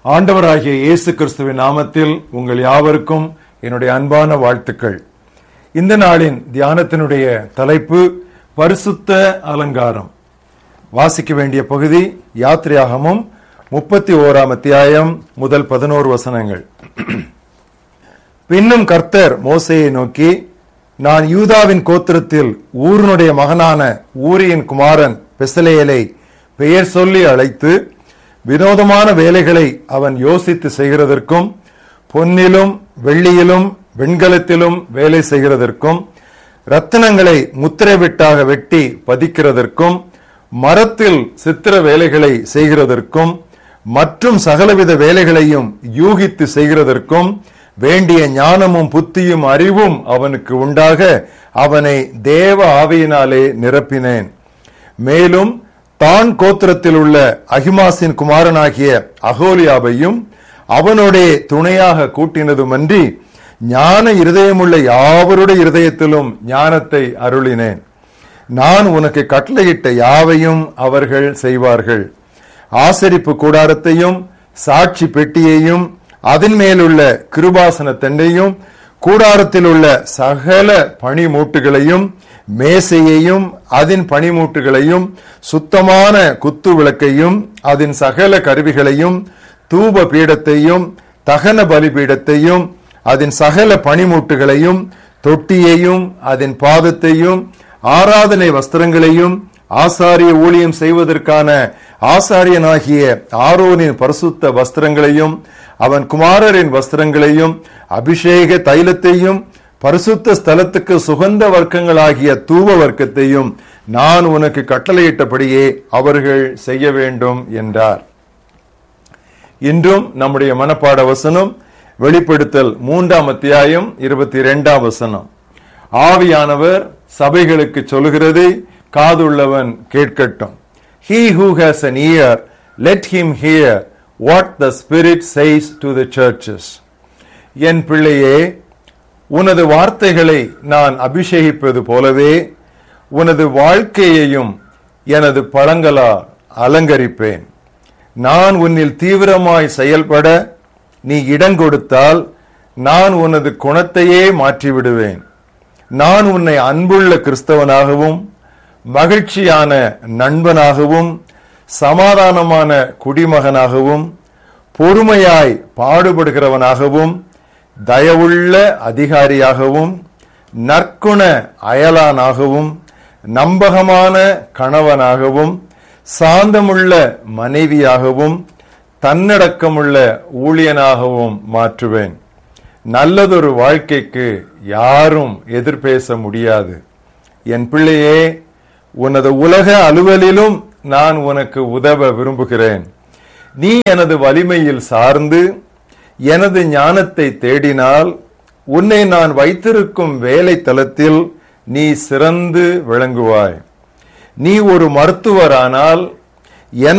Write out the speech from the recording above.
ஆண்டவராகிய இயேசு கிறிஸ்துவின் நாமத்தில் உங்கள் யாவருக்கும் என்னுடைய அன்பான வாழ்த்துக்கள் இந்த நாளின் தியானத்தினுடைய தலைப்பு பரிசுத்த அலங்காரம் வாசிக்க வேண்டிய பகுதி யாத்ரியாகமும் முப்பத்தி ஓராம் அத்தியாயம் முதல் பதினோரு வசனங்கள் பின்னும் கர்த்தர் மோசையை நோக்கி நான் யூதாவின் கோத்திரத்தில் ஊருனுடைய மகனான ஊரியின் குமாரன் பெசலேயலை பெயர் சொல்லி அழைத்து வினோதமான வேலைகளை அவன் யோசித்து செய்கிறதற்கும் பொன்னிலும் வெள்ளியிலும் வெண்கலத்திலும் வேலை செய்கிறதற்கும் ரத்தினங்களை முத்திரை வெட்டாக வெட்டி பதிக்கிறதற்கும் மரத்தில் சித்திர வேலைகளை செய்கிறதற்கும் மற்றும் சகலவித வேலைகளையும் யூகித்து செய்கிறதற்கும் வேண்டிய ஞானமும் புத்தியும் அறிவும் அவனுக்கு உண்டாக அவனை தேவ ஆவியினாலே நிரப்பினேன் மேலும் தான் கோத்திரத்தில் உள்ள அகிமாசின் குமாரனாகிய அகோலியாவையும் அவனோடே துணையாக கூட்டினதுமன்றி ஞான இருதயமுள்ள யாவருடைய இருதயத்திலும் ஞானத்தை அருளினேன் நான் உனக்கு கட்டளையிட்ட யாவையும் அவர்கள் செய்வார்கள் ஆசரிப்பு கூடாரத்தையும் சாட்சி பெட்டியையும் அதன் மேலுள்ள கிருபாசன தண்டையும் கூடாரத்தில் உள்ள சகல பனிமூட்டுகளையும் மேசையையும் அதன் பனிமூட்டுகளையும் சுத்தமான குத்து விளக்கையும் அதன் சகல கருவிகளையும் தூப பீடத்தையும் தகன பலிபீடத்தையும் அதன் சகல பனிமூட்டுகளையும் தொட்டியையும் அதன் பாதத்தையும் ஆராதனை வஸ்திரங்களையும் ஆசாரிய ஊழியம் செய்வதற்கான ஆசாரியனாகிய ஆரோனின் பரிசுத்த வஸ்திரங்களையும் அவன் குமாரரின் வஸ்திரங்களையும் அபிஷேக தைலத்தையும் பரிசுத்த ஸ்தலத்துக்கு சுகந்த வர்க்கங்களாகிய தூப வர்க்கத்தையும் நான் உனக்கு கட்டளையிட்டபடியே அவர்கள் செய்ய வேண்டும் என்றார் இன்றும் நம்முடைய மனப்பாட வசனம் வெளிப்படுத்தல் மூன்றாம் அத்தியாயம் இருபத்தி இரண்டாம் வசனம் ஆவியானவர் சபைகளுக்கு சொல்கிறதை காதுள்ளவன் கேட்கட்டும் He who has an ear, let him hear what the Spirit says to the churches. என் பிள்ளையே உனது வார்த்தைகளை நான் அபிஷேகிப்பது போலவே உனது வாழ்க்கையையும் எனது பழங்களால் அலங்கரிப்பேன் நான் உன்னில் தீவிரமாய் செயல்பட நீ இடம் கொடுத்தால் நான் உனது குணத்தையே மாற்றிவிடுவேன் நான் உன்னை அன்புள்ள கிறிஸ்தவனாகவும் மகிழ்ச்சியான நண்பனாகவும் சமாதானமான குடிமகனாகவும் பொறுமையாய் பாடுபடுகிறவனாகவும் தயவுள்ள அதிகாரியாகவும் நற்குண அயலானாகவும் நம்பகமான கணவனாகவும் சாந்தமுள்ள மனைவியாகவும் தன்னடக்கமுள்ள ஊழியனாகவும் மாற்றுவேன் நல்லதொரு வாழ்க்கைக்கு யாரும் எதிர்பேச முடியாது என் பிள்ளையே உனது உலக அலுவலிலும் நான் உனக்கு உதவ விரும்புகிறேன் நீ எனது வலிமையில் சார்ந்து எனது ஞானத்தை தேடினால் உன்னை நான் வைத்திருக்கும் வேலை தளத்தில் நீ சிறந்து விளங்குவாய் நீ ஒரு மருத்துவரானால்